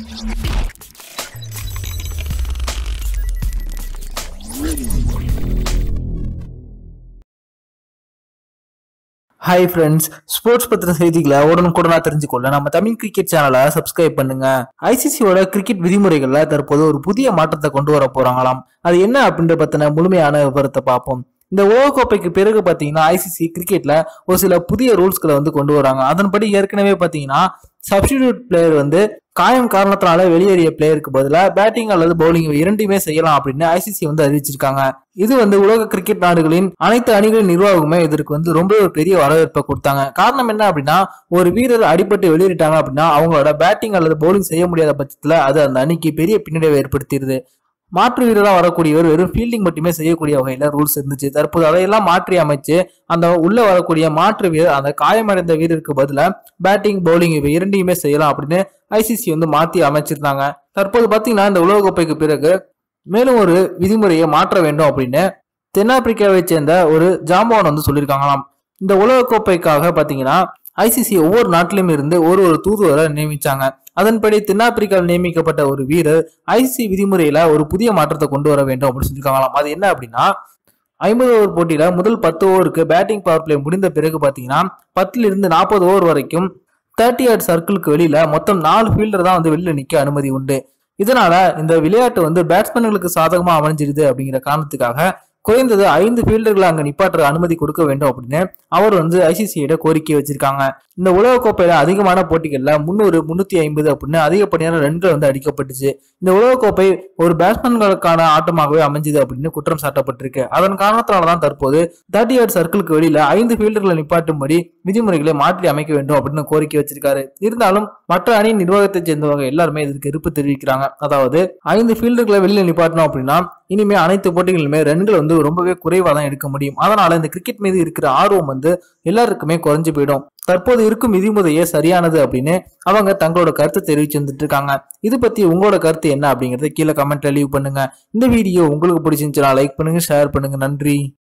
hi friends sports பத்தின செய்திகளை உடனுக்குடனா தெரிஞ்சுக்கொள்ள நம்ம தமிழ் கிரிக்கெட் சேனலை சப்ஸ்கிரைப் பண்ணுங்க ஐசிசியோட கிரிக்கெட் விதிமுறைகள்ல தற்போது ஒரு புதிய மாற்றத்தை கொண்டு வர போறாங்களாம் அது என்ன அப்படின்ற பத்தின முழுமையான விவரத்தை பார்ப்போம் இந்த உலகக்கோப்பைக்கு பிறகு பாத்தீங்கன்னா ஐசிசி கிரிக்கெட்ல ஒரு சில புதிய ரூல்ஸ்களை வந்து கொண்டு வராங்க அதன்படி ஏற்கனவே பாத்தீங்கன்னா சப்ஸ்டிடியூட் பிளேயர் வந்து காயம் காரணத்தினால வெளியேறிய பிளேயருக்கு பதிலாக பேட்டிங் அல்லது பவுலிங் இரண்டையுமே செய்யலாம் அப்படின்னு ஐசிசி வந்து அறிவிச்சிருக்காங்க இது வந்து உலக கிரிக்கெட் நாடுகளின் அனைத்து அணிகளின் நிர்வாகமே இதற்கு வந்து ரொம்ப ஒரு பெரிய வரவேற்பை கொடுத்தாங்க காரணம் என்ன அப்படின்னா ஒரு வீரர் அடிபட்டு வெளியேறிட்டாங்க அப்படின்னா அவங்களோட பேட்டிங் அல்லது பவுலிங் செய்ய முடியாத பட்சத்துல அது அந்த அணிக்கு பெரிய பின்னடைவை ஏற்படுத்திடுது மாற்று வீரராக வரக்கூடியவர் வெறும் ஃபீல்டிங் மட்டுமே செய்யக்கூடிய வகையில ரூல்ஸ் இருந்துச்சு தற்போது அதையெல்லாம் மாற்றி அமைச்சு அந்த உள்ள வரக்கூடிய மாற்று வீரர் அந்த காயமடைந்த வீரருக்கு பதிலாக பேட்டிங் பவுலிங் இவை இரண்டையுமே செய்யலாம் அப்படின்னு ஐசிசி வந்து மாற்றி அமைச்சிருந்தாங்க தற்போது பார்த்தீங்கன்னா இந்த உலகக்கோப்பைக்கு பிறகு மேலும் ஒரு விதிமுறையை மாற்ற வேண்டும் அப்படின்னு தென்னாப்பிரிக்காவை சேர்ந்த ஒரு ஜாம்பவான் வந்து சொல்லியிருக்காங்களாம் இந்த உலகக்கோப்பைக்காக பார்த்தீங்கன்னா ஐசிசி ஒவ்வொரு நாட்டிலும் இருந்து ஒரு ஒரு தூதுவரை நியமிச்சாங்க அதன்படி தென்னாப்பிரிக்காவில் நியமிக்கப்பட்ட ஒரு வீரர் ஐசிசி விதிமுறையில ஒரு புதிய மாற்றத்தை கொண்டு வர வேண்டும் அப்படின்னு சொல்லியிருக்காங்களாம் அது என்ன அப்படின்னா ஐம்பது ஓவர் போட்டியில முதல் பத்து ஓவருக்கு பேட்டிங் பவர் பிளே முடிந்த பிறகு பார்த்தீங்கன்னா பத்துல இருந்து நாற்பது ஓவர் வரைக்கும் தேர்ட்டி ஆட் சர்க்கிளுக்கு வெளியில மொத்தம் நாலு ஃபீல்டர் தான் வந்து வெளியில நிக்க அனுமதி உண்டு இதனால இந்த விளையாட்டு வந்து பேட்ஸ்மேன்களுக்கு சாதகமா அமைஞ்சிருது அப்படிங்கிற காரணத்துக்காக குறைந்தது ஐந்து ஃபீல்டர்களை அங்க நிப்பாற்ற அனுமதி கொடுக்க வேண்டும் அப்படின்னு அவர் வந்து ஐசிசியிட கோரிக்கை வச்சிருக்காங்க இந்த உலகக்கோப்பையில அதிகமான போட்டிகள்ல முந்நூறு முன்னூத்தி ஐம்பது அப்படின்னு அதிகப்படியான ரன்கள் வந்து அடிக்கப்பட்டுச்சு இந்த உலகக்கோப்பை ஒரு பேட்ஸ்மேன்களுக்கான ஆட்டமாகவே அமைஞ்சது அப்படின்னு குற்றம் சாட்டப்பட்டிருக்கு அதன் காரணத்தினாலதான் தற்போது தேர்ட்டி ஆட் சர்க்கிளுக்கு வெளியில ஐந்து ஃபீல்டர்களை நிப்பாட்டும்படி விதிமுறைகளை மாற்றி அமைக்க வேண்டும் அப்படின்னு கோரிக்கை வச்சிருக்காரு இருந்தாலும் மற்ற அணி நிர்வாகத்தை சேர்ந்தவங்க எல்லாருமே இதற்கு எதிர்ப்பு தெரிவிக்கிறாங்க அதாவது ஐந்து ஃபீல்டர்களை வெளியில நிப்பாட்டணும் அப்படின்னா இனிமே அனைத்து போட்டிகளிலுமே ரன்கள் வந்து ரொம்பவே குறைவா தான் எடுக்க முடியும் அதனால இந்த கிரிக்கெட் மீது இருக்கிற ஆர்வம் வந்து எல்லாருக்குமே குறைஞ்சு போயிடும் தற்போது இருக்கும் விதிமுறையே சரியானது அப்படின்னு அவங்க தங்களோட கருத்தை தெரிவிச்சு வந்துட்டு இருக்காங்க இது பத்தி உங்களோட கருத்து என்ன அப்படிங்கறத கீழே கமெண்ட்ல லீவ் பண்ணுங்க இந்த வீடியோ உங்களுக்கு பிடிச்சிருந்துச்சுன்னா லைக் பண்ணுங்க ஷேர் பண்ணுங்க நன்றி